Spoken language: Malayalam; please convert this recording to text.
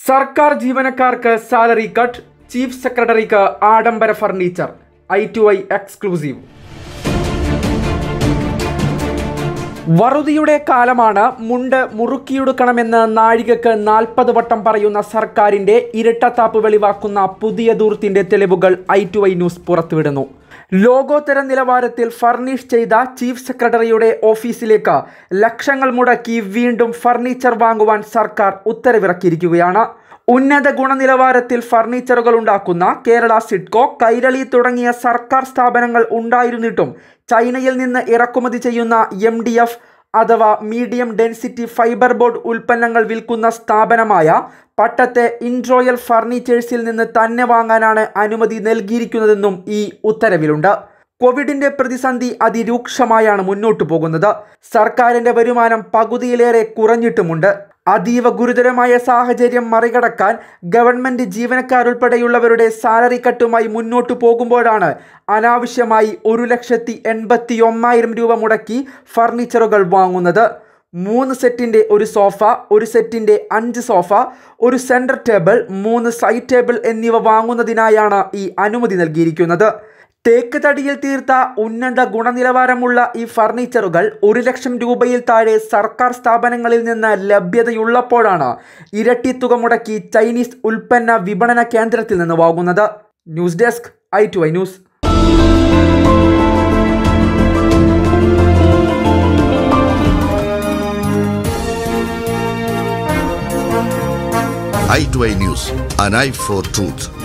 സർക്കാർ ജീവനക്കാർക്ക് സാലറി കട്ട് ചീഫ് സെക്രട്ടറിക്ക് ആഡംബര furniture I to I exclusive വറുതിയുടെ കാലമാണ് മുണ്ട് മുറുക്കിയെടുക്കണമെന്ന് നാഴികക്ക് നാൽപ്പത് വട്ടം പറയുന്ന സർക്കാരിന്റെ ഇരട്ടത്താപ്പ് വെളിവാക്കുന്ന പുതിയ ദൂർത്തിന്റെ തെളിവുകൾ ഐ ടു ഐ ന്യൂസ് പുറത്തുവിടുന്നു ലോകോത്തര നിലവാരത്തിൽ ഫർണിഷ് ചെയ്ത ചീഫ് സെക്രട്ടറിയുടെ ഓഫീസിലേക്ക് ലക്ഷങ്ങൾ മുടക്കി വീണ്ടും ഫർണിച്ചർ വാങ്ങുവാൻ സർക്കാർ ഉത്തരവിറക്കിയിരിക്കുകയാണ് ഉന്നത ഗുണനിലവാരത്തിൽ ഫർണിച്ചറുകൾ ഉണ്ടാക്കുന്ന കേരള സിഡ്കോ കൈരളി തുടങ്ങിയ സർക്കാർ സ്ഥാപനങ്ങൾ ഉണ്ടായിരുന്നിട്ടും ചൈനയിൽ നിന്ന് ഇറക്കുമതി ചെയ്യുന്ന എം ഡി എഫ് അഥവാ മീഡിയം ഡെൻസിറ്റി ഫൈബർ ബോർഡ് ഉൽപ്പന്നങ്ങൾ വിൽക്കുന്ന സ്ഥാപനമായ പട്ടത്തെ ഇൻട്രോയൽ ഫർണിച്ചേഴ്സിൽ നിന്ന് തന്നെ വാങ്ങാനാണ് അനുമതി നൽകിയിരിക്കുന്നതെന്നും ഈ ഉത്തരവിലുണ്ട് കോവിഡിന്റെ പ്രതിസന്ധി അതിരൂക്ഷമായാണ് മുന്നോട്ടു പോകുന്നത് സർക്കാരിന്റെ വരുമാനം പകുതിയിലേറെ കുറഞ്ഞിട്ടുമുണ്ട് അതീവ ഗുരുതരമായ സാഹചര്യം മറികടക്കാൻ ഗവൺമെന്റ് ജീവനക്കാരുൾപ്പെടെയുള്ളവരുടെ സാലറി കട്ടുമായി മുന്നോട്ടു പോകുമ്പോഴാണ് അനാവശ്യമായി ഒരു ലക്ഷത്തി എൺപത്തി ഒന്നായിരം രൂപ മുടക്കി ഫർണിച്ചറുകൾ വാങ്ങുന്നത് മൂന്ന് സെറ്റിൻ്റെ ഒരു സോഫ ഒരു സെറ്റിൻ്റെ അഞ്ച് സോഫ ഒരു സെൻറ്റർ ടേബിൾ മൂന്ന് സൈഡ് ടേബിൾ എന്നിവ വാങ്ങുന്നതിനായാണ് ഈ അനുമതി നൽകിയിരിക്കുന്നത് തേക്ക് തടിയിൽ തീർത്ത ഉന്നത ഗുണനിലവാരമുള്ള ഈ ഫർണിച്ചറുകൾ ഒരു ലക്ഷം രൂപയിൽ താഴെ സർക്കാർ സ്ഥാപനങ്ങളിൽ നിന്ന് ലഭ്യതയുള്ളപ്പോഴാണ് ഇരട്ടി തുക മുടക്കി ചൈനീസ് ഉൽപ്പന്ന വിപണന കേന്ദ്രത്തിൽ നിന്ന് വാങ്ങുന്നത് news desk I to I news i2i News, an eye for truth.